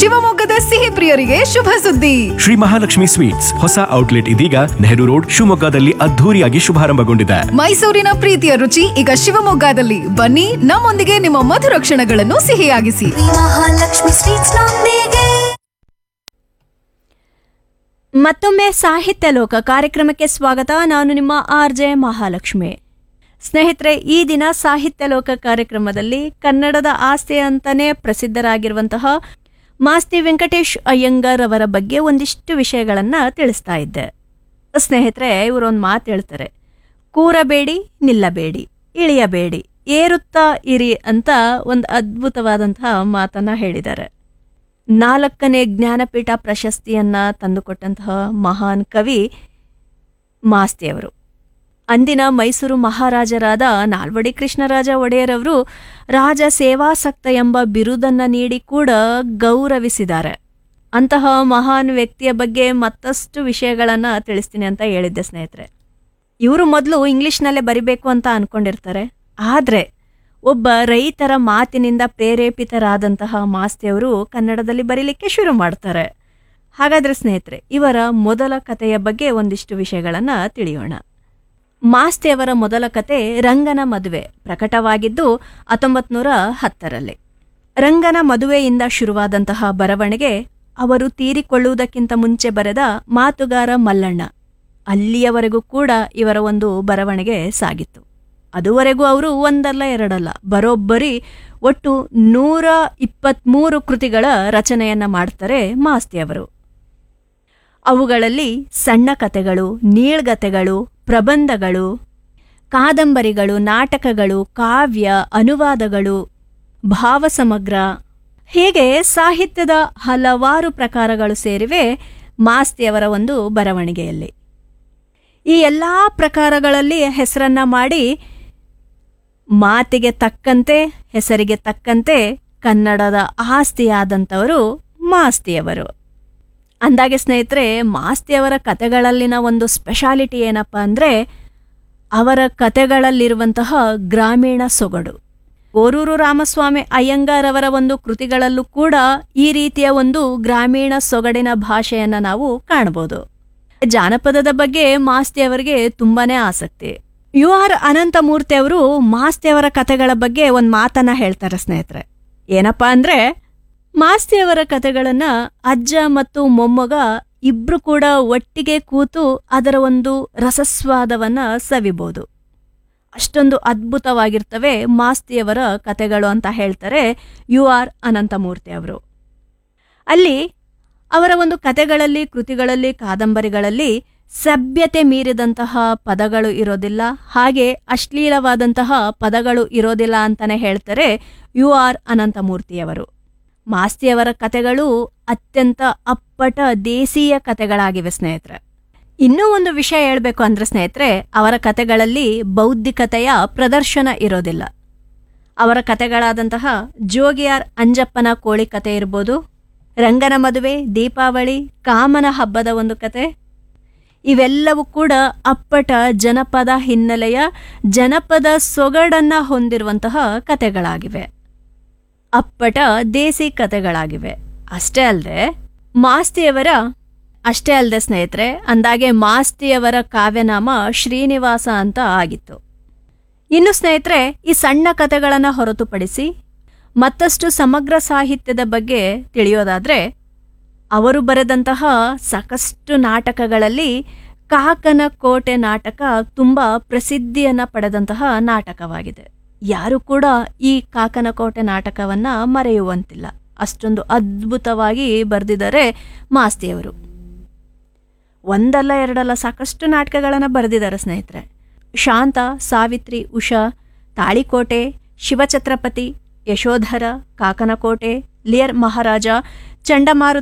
ಶಿವಮೊಗ್ಗದ ಸಿಹಿ ಪ್ರಿಯರಿಗೆ ಶುಭ ಸುದ್ದಿ ಶ್ರೀ ಮಹಾಲಕ್ಷ್ಮಿ ಸ್ವೀಟ್ಸ್ ಹೊಸ ಔಟ್ಲೆಟ್ ಇದೀಗ ನೆಹರು ರೋಡ್ ಶಿವಮೊಗ್ಗದಲ್ಲಿ ಅದ್ಧೂರಿಯಾಗಿ ಶುಭಾರಂಭಗೊಂಡಿದೆ ಮೈಸೂರಿನ ಪ್ರೀತಿಯ ರುಚಿ ಈಗ ಶಿವಮೊಗ್ಗದಲ್ಲಿ ಬನ್ನಿ ನಮ್ಮೊಂದಿಗೆ ನಿಮ್ಮ ಮಧುರ ಕ್ಷಣಗಳನ್ನು ಸಿಹಿಯಾಗಿಸಿ ಮಹಾಲಕ್ಷ್ಮಿ ಸ್ವೀಟ್ಸ್ ನೊಂದಿಗೆ ಮತ್ತೊಮ್ಮೆ ಸಾಹಿತ್ಯ ಲೋಕ ಕಾರ್ಯಕ್ರಮಕ್ಕೆ ಸ್ವಾಗತ ನಾನು ನಿಮ್ಮ ಆರ್ ಜೆ ಮಹಾಲಕ್ಷ್ಮಿ ಸ್ನೇಹಿತರೆ ಈ ದಿನ ಸಾಹಿತ್ಯ ಲೋಕ ಕಾರ್ಯಕ್ರಮದಲ್ಲಿ ಕನ್ನಡದ ಆಸ್ತಿ ಅಂತಾನೆ ಪ್ರಸಿದ್ಧರಾಗಿರುವಂತಹ ಮಾಸ್ತಿ ವೆಂಕಟೇಶ್ ಅಯ್ಯಂಗಾರ್ ಅವರ ಬಗ್ಗೆ ಒಂದಿಷ್ಟು ವಿಷಯಗಳನ್ನು ತಿಳಿಸ್ತಾ ಇದ್ದೆ ಸ್ನೇಹಿತರೆ ಇವರೊಂದು ಮಾತು ಹೇಳ್ತಾರೆ ಕೂರಬೇಡಿ ನಿಲ್ಲಬೇಡಿ ಇಳಿಯಬೇಡಿ ಏರುತ್ತಾ ಇರಿ ಅಂತ ಒಂದು ಅದ್ಭುತವಾದಂತಹ ಮಾತನ್ನ ಹೇಳಿದ್ದಾರೆ ನಾಲ್ಕನೇ ಜ್ಞಾನಪೀಠ ಪ್ರಶಸ್ತಿಯನ್ನ ತಂದುಕೊಟ್ಟಂತಹ ಮಹಾನ್ ಕವಿ ಮಾಸ್ತಿಯವರು ಅಂದಿನ ಮೈಸೂರು ಮಹಾರಾಜರಾದ ನಾಲ್ವಡಿ ಕೃಷ್ಣರಾಜ ಒಡೆಯರವರು ರಾಜ ಸೇವಾಸಕ್ತ ಎಂಬ ಬಿರುದನ್ನ ನೀಡಿ ಕೂಡ ಗೌರವಿಸಿದ್ದಾರೆ ಅಂತಹ ಮಹಾನ್ ವ್ಯಕ್ತಿಯ ಬಗ್ಗೆ ಮತ್ತಷ್ಟು ವಿಷಯಗಳನ್ನು ತಿಳಿಸ್ತೀನಿ ಅಂತ ಹೇಳಿದ್ದೆ ಸ್ನೇಹಿತರೆ ಇವರು ಮೊದಲು ಇಂಗ್ಲಿಷ್ನಲ್ಲೇ ಬರಿಬೇಕು ಅಂತ ಅನ್ಕೊಂಡಿರ್ತಾರೆ ಆದರೆ ಒಬ್ಬ ರೈತರ ಮಾತಿನಿಂದ ಪ್ರೇರೇಪಿತರಾದಂತಹ ಮಾಸ್ತಿಯವರು ಕನ್ನಡದಲ್ಲಿ ಬರೀಲಿಕ್ಕೆ ಶುರು ಮಾಡ್ತಾರೆ ಹಾಗಾದ್ರೆ ಸ್ನೇಹಿತರೆ ಇವರ ಮೊದಲ ಕಥೆಯ ಬಗ್ಗೆ ಒಂದಿಷ್ಟು ವಿಷಯಗಳನ್ನು ತಿಳಿಯೋಣ ಮಾಸ್ತಿಯವರ ಮೊದಲ ಕತೆ ರಂಗನ ಮದುವೆ ಪ್ರಕಟವಾಗಿದ್ದು ಹತ್ತೊಂಬತ್ತು ನೂರ ಹತ್ತರಲ್ಲಿ ರಂಗನ ಮದುವೆಯಿಂದ ಶುರುವಾದಂತಹ ಬರವಣಿಗೆ ಅವರು ತೀರಿಕೊಳ್ಳುವುದಕ್ಕಿಂತ ಮುಂಚೆ ಬರೆದ ಮಾತುಗಾರ ಮಲ್ಲಣ್ಣ ಅಲ್ಲಿಯವರೆಗೂ ಕೂಡ ಇವರ ಒಂದು ಬರವಣಿಗೆ ಸಾಗಿತ್ತು ಅದುವರೆಗೂ ಅವರು ಒಂದಲ್ಲ ಎರಡಲ್ಲ ಬರೋಬ್ಬರಿ ಒಟ್ಟು ನೂರ ಇಪ್ಪತ್ತ್ಮೂರು ಕೃತಿಗಳ ರಚನೆಯನ್ನ ಮಾಡ್ತಾರೆ ಮಾಸ್ತಿಯವರು ಅವುಗಳಲ್ಲಿ ಸಣ್ಣ ಕಥೆಗಳು ನೀಳ್ಗತೆಗಳು ಪ್ರಬಂಧಗಳು ಕಾದಂಬರಿಗಳು ನಾಟಕಗಳು ಕಾವ್ಯ ಅನುವಾದಗಳು ಭಾವಸಮಗ್ರ ಹೀಗೆ ಸಾಹಿತ್ಯದ ಹಲವಾರು ಪ್ರಕಾರಗಳು ಸೇರಿವೆ ಮಾಸ್ತಿಯವರ ಒಂದು ಬರವಣಿಗೆಯಲ್ಲಿ ಈ ಎಲ್ಲ ಪ್ರಕಾರಗಳಲ್ಲಿ ಹೆಸರನ್ನ ಮಾಡಿ ಮಾತಿಗೆ ತಕ್ಕಂತೆ ಹೆಸರಿಗೆ ತಕ್ಕಂತೆ ಕನ್ನಡದ ಆಸ್ತಿಯಾದಂಥವರು ಮಾಸ್ತಿಯವರು ಅಂದಾಗೆ ಸ್ನೇಹಿತರೆ ಮಾಸ್ತಿಯವರ ಕತೆಗಳಲ್ಲಿನ ಒಂದು ಸ್ಪೆಷಾಲಿಟಿ ಏನಪ್ಪ ಅಂದರೆ ಅವರ ಕತೆಗಳಲ್ಲಿರುವಂತಹ ಗ್ರಾಮೀಣ ಸೊಗಡು ಓರೂರು ರಾಮಸ್ವಾಮಿ ಅಯ್ಯಂಗಾರ್ ಅವರ ಒಂದು ಕೃತಿಗಳಲ್ಲೂ ಕೂಡ ಈ ರೀತಿಯ ಒಂದು ಗ್ರಾಮೀಣ ಸೊಗಡಿನ ಭಾಷೆಯನ್ನು ನಾವು ಕಾಣಬಹುದು ಜಾನಪದದ ಬಗ್ಗೆ ಮಾಸ್ತಿ ಅವರಿಗೆ ತುಂಬಾನೇ ಆಸಕ್ತಿ ಯು ಆರ್ ಅನಂತಮೂರ್ತಿ ಅವರು ಮಾಸ್ತಿ ಅವರ ಕತೆಗಳ ಬಗ್ಗೆ ಒಂದು ಮಾತನ್ನ ಹೇಳ್ತಾರೆ ಸ್ನೇಹಿತರೆ ಏನಪ್ಪಾ ಅಂದ್ರೆ ಮಾಸ್ತಿ ಅವರ ಕತೆಗಳನ್ನ ಅಜ್ಜ ಮತ್ತು ಮೊಮ್ಮಗ ಇಬ್ರು ಕೂಡ ಒಟ್ಟಿಗೆ ಕೂತು ಅದರ ಒಂದು ರಸಸ್ವಾದವನ್ನ ಸವಿಬೋದು ಅಷ್ಟೊಂದು ಅದ್ಭುತವಾಗಿರ್ತವೆ ಮಾಸ್ತಿಯವರ ಕತೆಗಳು ಅಂತ ಹೇಳ್ತಾರೆ ಯು ಆರ್ ಅನಂತಮೂರ್ತಿ ಅವರು ಅಲ್ಲಿ ಅವರ ಒಂದು ಕತೆಗಳಲ್ಲಿ ಕೃತಿಗಳಲ್ಲಿ ಕಾದಂಬರಿಗಳಲ್ಲಿ ಸಭ್ಯತೆ ಮೀರಿದಂತಹ ಪದಗಳು ಇರೋದಿಲ್ಲ ಹಾಗೆ ಅಶ್ಲೀಲವಾದಂತಹ ಪದಗಳು ಇರೋದಿಲ್ಲ ಅಂತಾನೆ ಹೇಳ್ತಾರೆ ಯು ಆರ್ ಅನಂತಮೂರ್ತಿಯವರು ಮಾಸ್ತಿಯವರ ಕತೆಗಳು ಅತ್ಯಂತ ಅಪ್ಪಟ ದೇಸೀಯ ಕತೆಗಳಾಗಿವೆ ಸ್ನೇಹಿತರೆ ಇನ್ನೂ ಒಂದು ವಿಷಯ ಹೇಳಬೇಕು ಅಂದ್ರೆ ಸ್ನೇಹಿತರೆ ಅವರ ಕತೆಗಳಲ್ಲಿ ಬೌದ್ಧಿಕತೆಯ ಪ್ರದರ್ಶನ ಇರೋದಿಲ್ಲ ಅವರ ಕತೆಗಳಾದಂತಹ ಜೋಗಿಯಾರ್ ಅಂಜಪ್ಪನ ಕೋಳಿ ಕತೆ ಇರ್ಬೋದು ರಂಗನ ಮದುವೆ ದೀಪಾವಳಿ ಕಾಮನ ಹಬ್ಬದ ಒಂದು ಕತೆ ಇವೆಲ್ಲವೂ ಕೂಡ ಅಪ್ಪಟ ಜನಪದ ಹಿನ್ನೆಲೆಯ ಜನಪದ ಸೊಗಡನ್ನ ಹೊಂದಿರುವಂತಹ ಕತೆಗಳಾಗಿವೆ ಅಪ್ಪಟ ದೇಸಿ ಕತೆಗಳಾಗಿವೆ ಅಷ್ಟೇ ಅಲ್ಲದೆ ಮಾಸ್ತಿಯವರ ಅಷ್ಟೇ ಅಲ್ಲದೆ ಸ್ನೇಹಿತರೆ ಅಂದಾಗೆ ಮಾಸ್ತಿಯವರ ಕಾವ್ಯನಾಮ ಶ್ರೀನಿವಾಸ ಅಂತ ಆಗಿತ್ತು ಇನ್ನು ಸ್ನೇಹಿತರೆ ಈ ಸಣ್ಣ ಕತೆಗಳನ್ನು ಹೊರತುಪಡಿಸಿ ಮತ್ತಷ್ಟು ಸಮಗ್ರ ಸಾಹಿತ್ಯದ ಬಗ್ಗೆ ತಿಳಿಯೋದಾದ್ರೆ ಅವರು ಬರೆದಂತಹ ಸಾಕಷ್ಟು ನಾಟಕಗಳಲ್ಲಿ ಕಾಕನ ಕೋಟೆ ನಾಟಕ ತುಂಬ ಪ್ರಸಿದ್ಧಿಯನ್ನ ಪಡೆದಂತಹ ನಾಟಕವಾಗಿದೆ ಯಾರು ಕೂಡ ಈ ಕಾಕನ ಕೋಟೆ ನಾಟಕವನ್ನ ಮರೆಯುವಂತಿಲ್ಲ ಅಷ್ಟೊಂದು ಅದ್ಭುತವಾಗಿ ಬರೆದಿದ್ದಾರೆ ಮಾಸ್ತಿಯವರು ಒಂದಲ್ಲ ಎರಡಲ್ಲ ಸಾಕಷ್ಟು ನಾಟಕಗಳನ್ನು ಬರೆದಿದ್ದಾರೆ ಸ್ನೇಹಿತರೆ ಶಾಂತ ಸಾವಿತ್ರಿ ಉಷಾ ತಾಳಿಕೋಟೆ ಶಿವಛತ್ರಪತಿ ಯಶೋಧರ ಕಾಕನಕೋಟೆ ಲಿಯರ್ ಮಹಾರಾಜ ಚಂಡಮಾರುತ